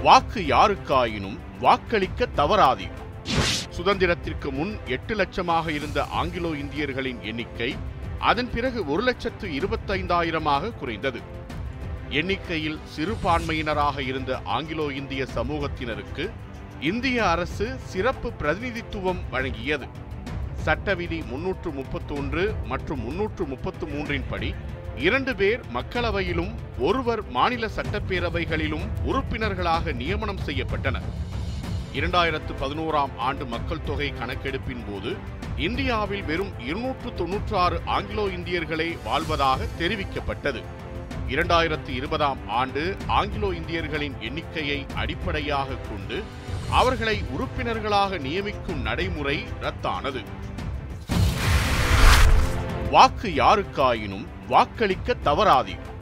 வாக்கு யாருக்காயினும் வாக்களிக்க தவறாதீர் சுதந்திரத்திற்கு முன் எட்டு லட்சமாக இருந்த ஆங்கிலோ இந்தியர்களின் எண்ணிக்கை அதன் பிறகு ஒரு லட்சத்து இருபத்தைந்தாயிரமாக குறைந்தது எண்ணிக்கையில் சிறுபான்மையினராக இருந்த ஆங்கிலோ இந்திய சமூகத்தினருக்கு இந்திய அரசு சிறப்பு பிரதிநிதித்துவம் வழங்கியது சட்ட விதி முன்னூற்று முப்பத்தொன்று மற்றும் முன்னூற்று முப்பத்து மூன்றின் படி இரண்டு பேர் மக்களவையிலும் ஒருவர் மாநில சட்டப்பேரவைகளிலும் உறுப்பினர்களாக நியமனம் செய்யப்பட்டனர் இரண்டாயிரத்து பதினோராம் ஆண்டு மக்கள் தொகை கணக்கெடுப்பின் போது இந்தியாவில் வெறும் இருநூற்று தொன்னூற்று ஆறு ஆங்கிலோ இந்தியர்களே வாழ்வதாக தெரிவிக்கப்பட்டது இரண்டாயிரத்து இருபதாம் ஆண்டு ஆங்கிலோ இந்தியர்களின் எண்ணிக்கையை அடிப்படையாக கொண்டு அவர்களை உறுப்பினர்களாக நியமிக்கும் நடைமுறை ரத்தானது வாக்கு யாருக்காயினும் வாக்களிக்க தவறாதீர்